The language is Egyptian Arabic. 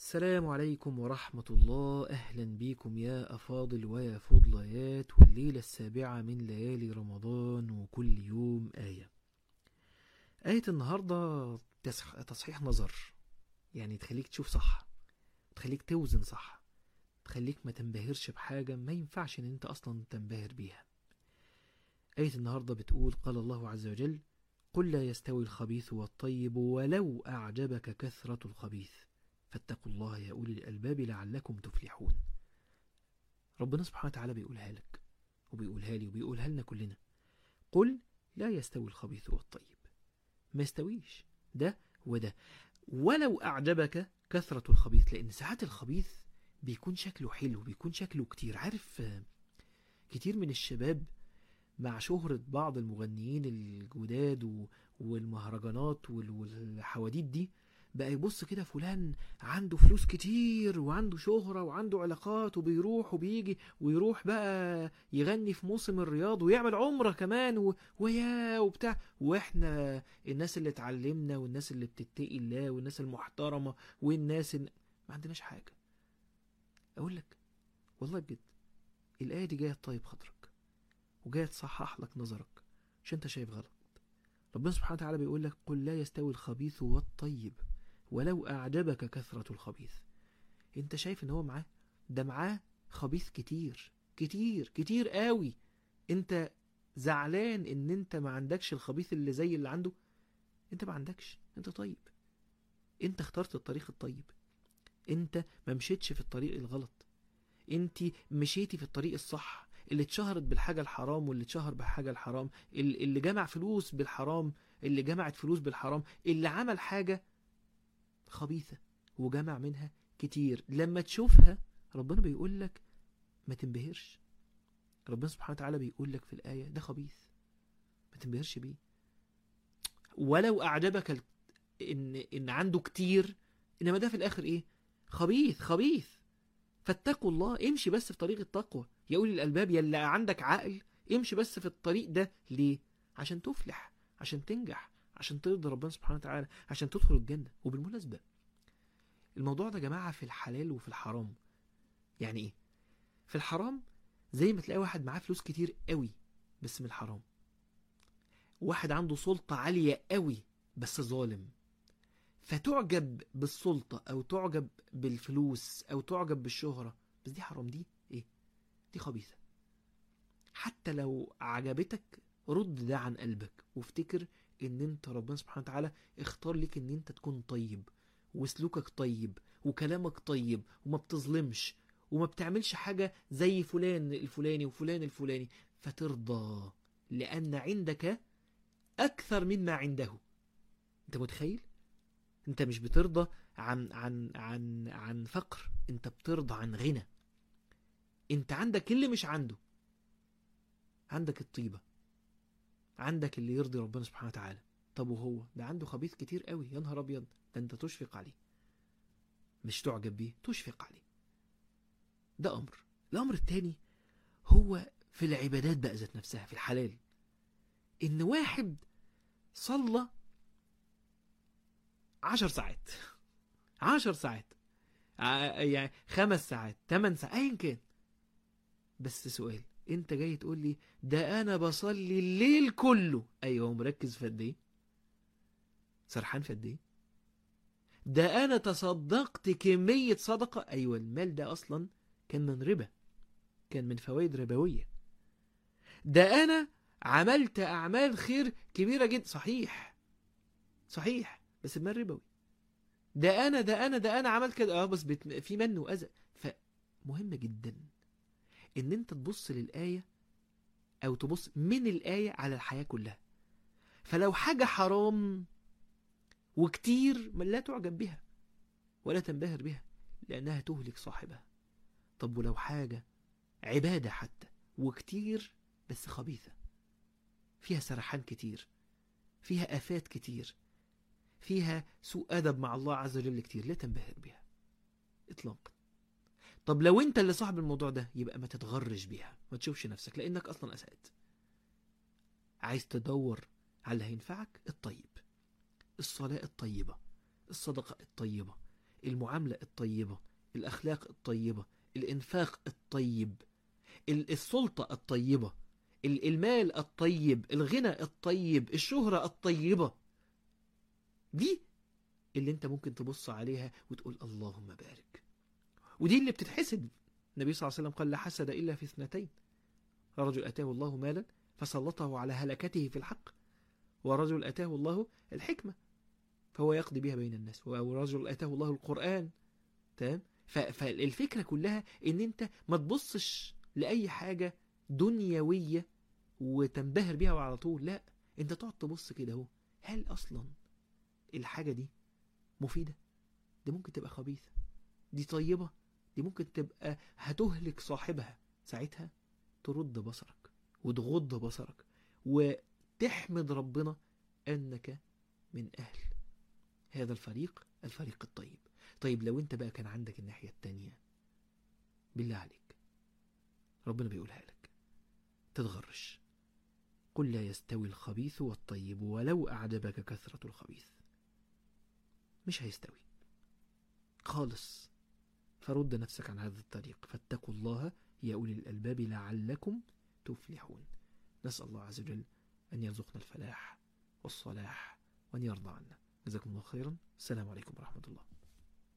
السلام عليكم ورحمة الله أهلا بكم يا أفاضل ويا فضليات والليلة السابعة من ليالي رمضان وكل يوم آية آية النهاردة تسح- تصحيح نظر يعني تخليك تشوف صح تخليك توزن صح تخليك ما تنبهرش بحاجة ما ينفعش ان انت اصلا تنبهر بيها آية النهاردة بتقول قال الله عز وجل قل لا يستوي الخبيث والطيب ولو أعجبك كثرة الخبيث فاتقوا الله يا أولي الألباب لعلكم تفلحون ربنا سبحانه وتعالى بيقولها لك وبيقولها لي وبيقولها لنا كلنا قل لا يستوي الخبيث والطيب ما يستويش ده وده ولو أعجبك كثرة الخبيث لأن ساعات الخبيث بيكون شكله حلو بيكون شكله كتير عارف آه، كتير من الشباب مع شهرة بعض المغنيين الجداد و- والمهرجانات وال- والحواديت دي بقى يبص كده فلان عنده فلوس كتير وعنده شهرة وعنده علاقات وبيروح وبيجي ويروح بقى يغني في موسم الرياض ويعمل عمرة كمان و... ويا وبتاع واحنا الناس اللي اتعلمنا والناس اللي بتتقي الله والناس المحترمة والناس اللي... ما عندناش حاجة اقول لك والله بجد الآية دي جاية تطيب خاطرك وجاية تصحح لك نظرك عشان انت شايف غلط ربنا سبحانه وتعالى بيقول لك قل لا يستوي الخبيث والطيب ولو أعجبك كثرة الخبيث انت شايف ان هو معاه ده معاه خبيث كتير كتير كتير قوي انت زعلان ان انت ما عندكش الخبيث اللي زي اللي عنده انت ما عندكش انت طيب انت اخترت الطريق الطيب انت ما مشيتش في الطريق الغلط انت مشيتي في الطريق الصح اللي اتشهرت بالحاجة الحرام واللي اتشهر بالحاجة الحرام اللي اللي جمع فلوس بالحرام اللي جمعت فلوس بالحرام اللي عمل حاجة خبيثة وجمع منها كتير لما تشوفها ربنا بيقول لك ما تنبهرش ربنا سبحانه وتعالى بيقول لك في الآية ده خبيث ما تنبهرش بيه ولو أعجبك ال- إن إن عنده كتير إنما ده في الآخر إيه خبيث خبيث فاتقوا الله امشي بس في طريق التقوى يا أولي الألباب يا اللي عندك عقل امشي بس في الطريق ده ليه عشان تفلح عشان تنجح عشان ترضي ربنا سبحانه وتعالى عشان تدخل الجنة وبالمناسبة الموضوع ده يا جماعة في الحلال وفي الحرام يعني ايه في الحرام زي ما تلاقي واحد معاه فلوس كتير قوي بس من الحرام واحد عنده سلطة عالية قوي بس ظالم فتعجب بالسلطة او تعجب بالفلوس او تعجب بالشهرة بس دي حرام دي ايه دي خبيثة حتى لو عجبتك رد ده عن قلبك وافتكر ان انت ربنا سبحانه وتعالى اختار لك ان انت تكون طيب وسلوكك طيب وكلامك طيب وما بتظلمش وما بتعملش حاجة زي فلان الفلاني وفلان الفلاني فترضى لأن عندك أكثر مما عنده أنت متخيل؟ أنت مش بترضى عن عن عن عن فقر أنت بترضى عن غنى أنت عندك اللي مش عنده عندك الطيبة عندك اللي يرضي ربنا سبحانه وتعالى طب وهو ده عنده خبيث كتير قوي يا نهار ابيض ده انت تشفق عليه مش تعجب بيه تشفق عليه ده امر الامر التاني هو في العبادات بقى ذات نفسها في الحلال ان واحد صلى عشر ساعات عشر ساعات ع- يعني خمس ساعات ثمان ساعات ايا كان بس سؤال انت جاي تقول لي ده انا بصلي الليل كله ايوه مركز في قد ايه سرحان في قد ايه ده انا تصدقت كمية صدقة ايوه المال ده اصلا كان من ربا كان من فوائد ربوية ده انا عملت اعمال خير كبيرة جدا صحيح صحيح بس المال ربوي ده انا ده انا ده انا عملت كده اه بس بت... في من واذى فمهم جدا ان انت تبص للآية او تبص من الآية على الحياة كلها فلو حاجة حرام وكتير ما لا تعجب بها ولا تنبهر بها لأنها تهلك صاحبها طب ولو حاجة عبادة حتى وكتير بس خبيثة فيها سرحان كتير فيها آفات كتير فيها سوء أدب مع الله عز وجل كتير لا تنبهر بها إطلاقا طب لو انت اللي صاحب الموضوع ده يبقى ما تتغرش بيها ما تشوفش نفسك لانك اصلا اسأت عايز تدور على اللي هينفعك الطيب الصلاة الطيبة الصدقة الطيبة المعاملة الطيبة الأخلاق الطيبة الإنفاق الطيب ال- السلطة الطيبة ال- المال الطيب الغنى الطيب الشهرة الطيبة دي اللي انت ممكن تبص عليها وتقول اللهم بارك ودي اللي بتتحسد النبي صلى الله عليه وسلم قال لا حسد إلا في اثنتين رجل أتاه الله مالا فسلطه على هلكته في الحق ورجل أتاه الله الحكمة فهو يقضي بها بين الناس ورجل أتاه الله القرآن تمام ف- فالفكرة كلها ان انت ما تبصش لأي حاجة دنيوية وتنبهر بيها على طول لا انت تقعد تبص كده اهو هل اصلا الحاجة دي مفيدة دي ممكن تبقى خبيثة دي طيبة دي ممكن تبقى هتهلك صاحبها ساعتها ترد بصرك وتغض بصرك وتحمد ربنا انك من اهل هذا الفريق الفريق الطيب طيب لو انت بقى كان عندك الناحية التانية بالله عليك ربنا بيقولها لك تتغرش قل لا يستوي الخبيث والطيب ولو أعجبك كثرة الخبيث مش هيستوي خالص فرد نفسك عن هذا الطريق فاتقوا الله يا أولي الألباب لعلكم تفلحون نسأل الله عز وجل أن يرزقنا الفلاح والصلاح وأن يرضى عنا جزاكم الله خيرا السلام عليكم ورحمة الله